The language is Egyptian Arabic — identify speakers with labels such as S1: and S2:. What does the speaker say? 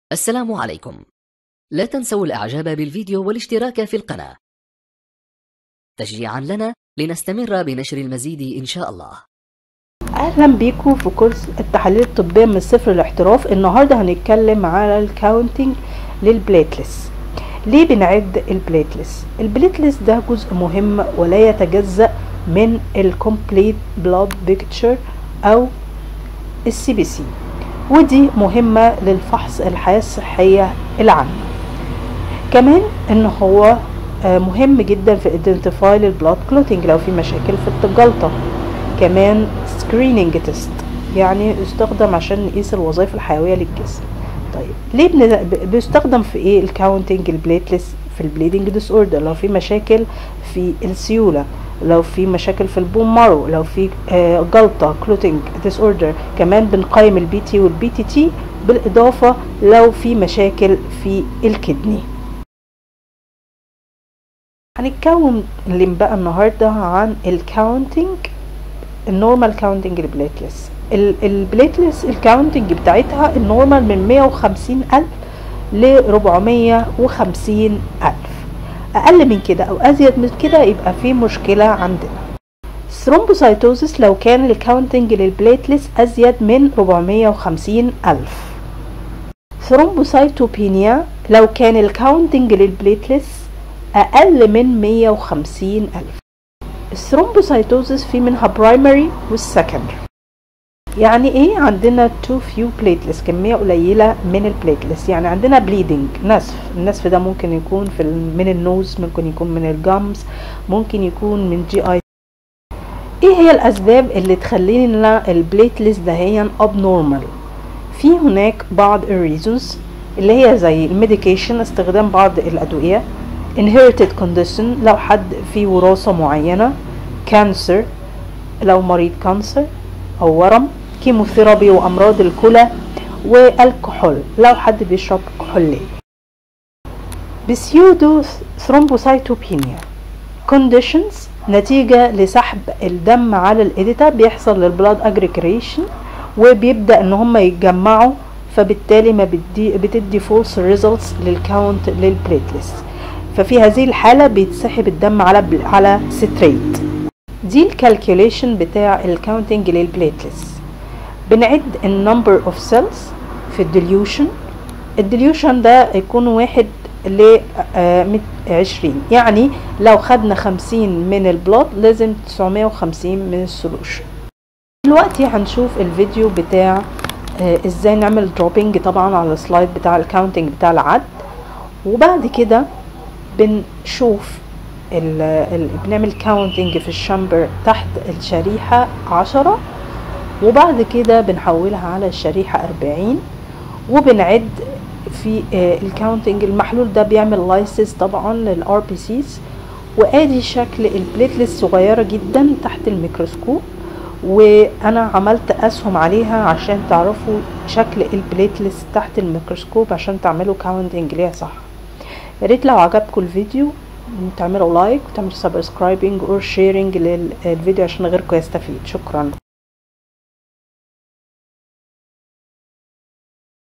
S1: السلام عليكم لا تنسوا الإعجاب بالفيديو والاشتراك في القناة تشجيعا لنا لنستمر بنشر المزيد إن شاء الله
S2: اهلا بيكم في كورس التحاليل الطبيه من الصفر للاحتراف النهارده هنتكلم على الكاونتنج للبليتلس ليه بنعد البليتلس البليتلس ده جزء مهم ولا يتجزا من الكومبليت بلاد بيكتشر او السي بي سي ودي مهمه للفحص الحياه الصحيه العامه كمان ان هو مهم جدا في identify للبلاد كلوتينج لو في مشاكل في الجلطه كمان سكريننج تيست يعني يستخدم عشان نقيس الوظائف الحيويه للجسم طيب ليه بن... بيستخدم في ايه الكاونتنج البليتلس في البليدنج ديس اوردر لو في مشاكل في السيوله لو في مشاكل في البون مارو لو في آه جلطه كلوتينج ديس اوردر كمان بنقيم البي تي والبي تي تي بالاضافه لو في مشاكل في الكدني هنتكون بقى النهارده عن الكاونتنج النورمال كاونتنج البليتلس البليتلس الكاونتنج بتاعتها النورمال من 150 ألف ل 450 ألف أقل من كده أو أزيد من كده يبقى في مشكلة عندنا ثرومبوسايتوزس لو كان الكاونتنج للبليتلس أزيد من 450 ألف ثرومبوسايتوبينيا لو كان الكاونتنج للبليتلس أقل من 150 ألف الثرومبوسايتوزس في منها برايمري والسكندري يعني ايه عندنا تو فيو بليتلس كميه قليله من البليتلس يعني عندنا بليدنج نسف النسف ده ممكن يكون في من النوز ممكن يكون من الجامز ممكن يكون من جي اي ايه هي الاسباب اللي تخلينا البليتلس دهيا ابنورمال في هناك بعض الريزونز اللي هي زي الميديكيشن استخدام بعض الادويه inherited condition لو حد في وراثة معينة كانسر لو مريض كانسر أو ورم كيموثيرابي وأمراض الكلى والكحول لو حد بيشرب كحولية بسيودو ثرومبوسايتوبينيا conditions نتيجة لسحب الدم على الإيديتا بيحصل للبلاد اجريجريشن وبيبدأ ان هم يتجمعوا فبالتالي ما بدي بتدي فولس ريزلتس للكاونت للبليتلس ففي هذه الحالة بيتسحب الدم على بل... على ستريت دي الكالكوليشن بتاع الكاونتنج للبليتلس بنعد النمبر اوف سيلز في الديليوشن الديليوشن ده يكون واحد ل عشرين يعني لو خدنا خمسين من البلاد لازم تسعمية وخمسين من السولوشن دلوقتي هنشوف الفيديو بتاع ازاي نعمل دروبينج طبعا على السلايد بتاع الكاونتنج بتاع العد وبعد كده بنشوف ال ال بنعمل كاونتنج في الشامبر تحت الشريحة عشرة وبعد كده بنحولها على الشريحة أربعين وبنعد في الكاونتنج المحلول ده بيعمل لايسيس طبعا للار بي سيز وادي شكل البليتلس صغيرة جدا تحت الميكروسكوب وانا عملت اسهم عليها عشان تعرفوا شكل البليتلس تحت الميكروسكوب عشان تعملوا كاونتنج ليها صح يا ريت لو عجبكم الفيديو تعملوا لايك وتعملوا سبسكرايبنج اور شيرنج للفيديو عشان غيركم يستفيد شكرا